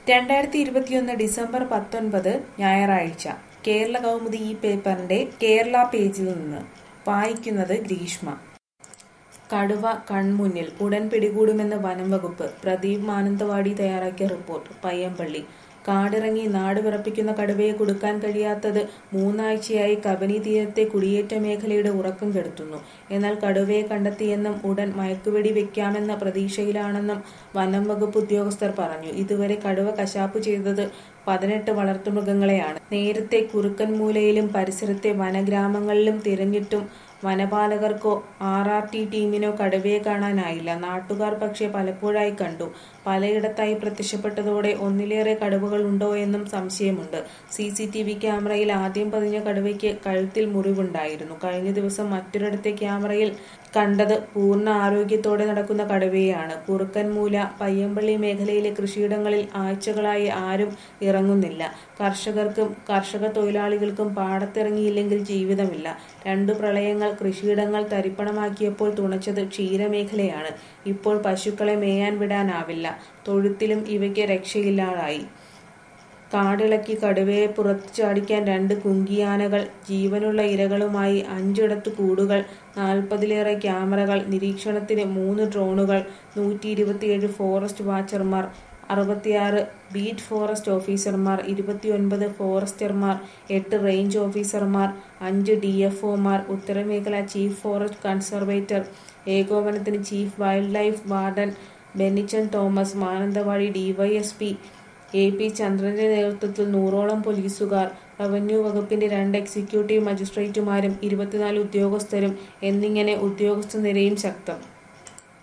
രണ്ടായിരത്തി ഇരുപത്തിയൊന്ന് ഡിസംബർ പത്തൊൻപത് ഞായറാഴ്ച കേരള കൗമുദി ഈ പേപ്പറിന്റെ കേരള പേജിൽ നിന്ന് വായിക്കുന്നത് ഗ്രീഷ്മ കടുവ കൺമുന്നിൽ ഉടൻ പിടികൂടുമെന്ന് വനം വകുപ്പ് പ്രദീപ് മാനന്തവാടി തയ്യാറാക്കിയ റിപ്പോർട്ട് പയ്യമ്പള്ളി കാടിറങ്ങി നാട് വിറപ്പിക്കുന്ന കടുവയെ കൊടുക്കാൻ കഴിയാത്തത് മൂന്നാഴ്ചയായി കബനി തീരത്തെ കുടിയേറ്റ മേഖലയുടെ ഉറക്കം കെടുത്തുന്നു എന്നാൽ കടുവയെ കണ്ടെത്തിയെന്നും ഉടൻ മയക്കുവെടി വെക്കാമെന്ന പ്രതീക്ഷയിലാണെന്നും വനം വകുപ്പ് ഉദ്യോഗസ്ഥർ പറഞ്ഞു ഇതുവരെ കടുവ കശാപ്പ് ചെയ്തത് പതിനെട്ട് വളർത്തുമൃഗങ്ങളെയാണ് നേരത്തെ കുറുക്കൻമൂലയിലും പരിസരത്തെ വനഗ്രാമങ്ങളിലും തിരഞ്ഞിട്ടും വനപാലകർക്കോ ആർ ആർ ടി ടീമിനോ കടുവയെ കാണാനായില്ല നാട്ടുകാർ പക്ഷേ പലപ്പോഴായി കണ്ടു പലയിടത്തായി പ്രത്യക്ഷപ്പെട്ടതോടെ ഒന്നിലേറെ കടുവകൾ ഉണ്ടോ എന്നും സംശയമുണ്ട് സി സി ടി വി ക്യാമറയിൽ ആദ്യം പതിഞ്ഞ കടുവയ്ക്ക് കഴുത്തിൽ മുറിവുണ്ടായിരുന്നു കഴിഞ്ഞ ദിവസം മറ്റൊരിടത്തെ ക്യാമറയിൽ കണ്ടത് പൂർണ്ണ ആരോഗ്യത്തോടെ നടക്കുന്ന കടുവയെയാണ് കുറുക്കൻമൂല പയ്യമ്പള്ളി മേഖലയിലെ കൃഷിയിടങ്ങളിൽ ആഴ്ചകളായി ആരും ഇറങ്ങുന്നില്ല കർഷകർക്കും കർഷക തൊഴിലാളികൾക്കും പാടത്തിറങ്ങിയില്ലെങ്കിൽ ജീവിതമില്ല രണ്ടു പ്രളയങ്ങൾ കൃഷിയിടങ്ങൾ തരിപ്പണമാക്കിയപ്പോൾ തുണച്ചത് ക്ഷീരമേഖലയാണ് ഇപ്പോൾ പശുക്കളെ മേയാൻ വിടാനാവില്ല തൊഴുത്തിലും ഇവയ്ക്ക് രക്ഷയില്ലാതായി കാടിളക്കി കടുവയെ പുറത്തു ചാടിക്കാൻ രണ്ട് കുങ്കിയാനകൾ ജീവനുള്ള ഇരകളുമായി അഞ്ചിടത്ത് കൂടുകൾ നാൽപ്പതിലേറെ ക്യാമറകൾ നിരീക്ഷണത്തിന് മൂന്ന് ഡ്രോണുകൾ നൂറ്റി ഇരുപത്തിയേഴ് ഫോറസ്റ്റ് വാച്ചർമാർ അറുപത്തിയാറ് ബീറ്റ് ഫോറസ്റ്റ് ഓഫീസർമാർ ഇരുപത്തിയൊൻപത് ഫോറസ്റ്റർമാർ എട്ട് റേഞ്ച് ഓഫീസർമാർ അഞ്ച് ഡി എഫ് ഒമാർ ഉത്തരമേഖല ചീഫ് ഫോറസ്റ്റ് കൺസർവേറ്റർ ഏകോപനത്തിന് chief wildlife warden Bennichan Thomas Mananthavady DYSP A P ചന്ദ്രന്റെ നേതൃത്വത്തിൽ നൂറോളം പോലീസുകാർ റവന്യൂ വകുപ്പിന്റെ രണ്ട് എക്സിക്യൂട്ടീവ് മജിസ്ട്രേറ്റുമാരും ഇരുപത്തിനാല് ഉദ്യോഗസ്ഥരും എന്നിങ്ങനെ ഉദ്യോഗസ്ഥ നിരയും ശക്തം